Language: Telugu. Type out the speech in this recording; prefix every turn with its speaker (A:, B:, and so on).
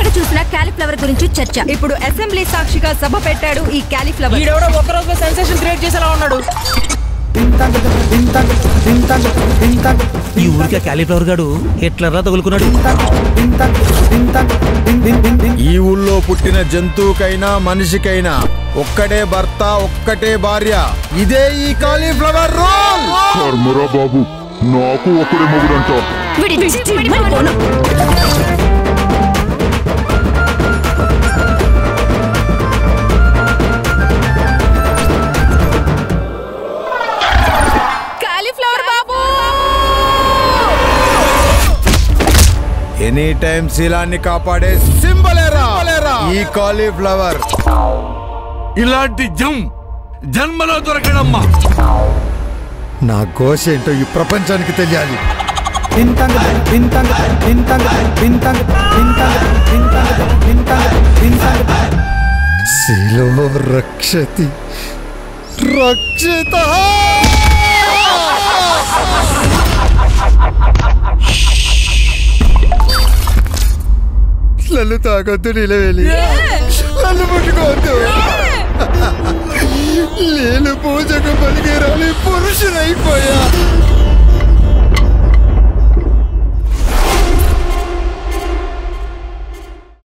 A: ఎక్కడ చూసినా క్యాలిఫ్లవర్ గురించి చర్చ
B: ఇప్పుడు అసెంబ్లీ సాక్షిగా సభ పెట్టాడు ఈ క్యాలీఫ్లవర్
C: ఈడెవడో ఒక్క రోజులో సెన్సేషన్ క్రియేట్ చేసేలా ఉన్నాడు
D: ఈ ఊరికే క్యాలీఫ్లవర్ గాడు హిట్లర్లా తగులుకున్నాడు
E: ఈ ఊళ్ళో పుట్టిన జంతువుకైనా మనిషికైనా ఒక్కటే భర్త ఒక్కటే భార్య ఇదే ఈ కాలీఫ్లవర్ రోల్
F: కర్మరా బాబు నాకు ఒకడే మొగుడంట
A: వీడి దిష్టి పడిపోను.
B: క్యాలీఫ్లవర్ బాబు
E: ఎనీ టైం శీలాన్ని కాపాడే సింబలేరా ఈ కాలీఫ్లవర్
G: ఇలాంటి జం జన్మలో దొరకడమ్మా
E: నా ఘోష ఏంటో ఈ ప్రపంచానికి తెలియాలి శీలో రక్షతి రక్షిత నన్ను తాగొద్దు నిలవేలి నన్ను ముట్టుకోవద్దు నేను పూజకు పనికిరాని పురుషునైపోయా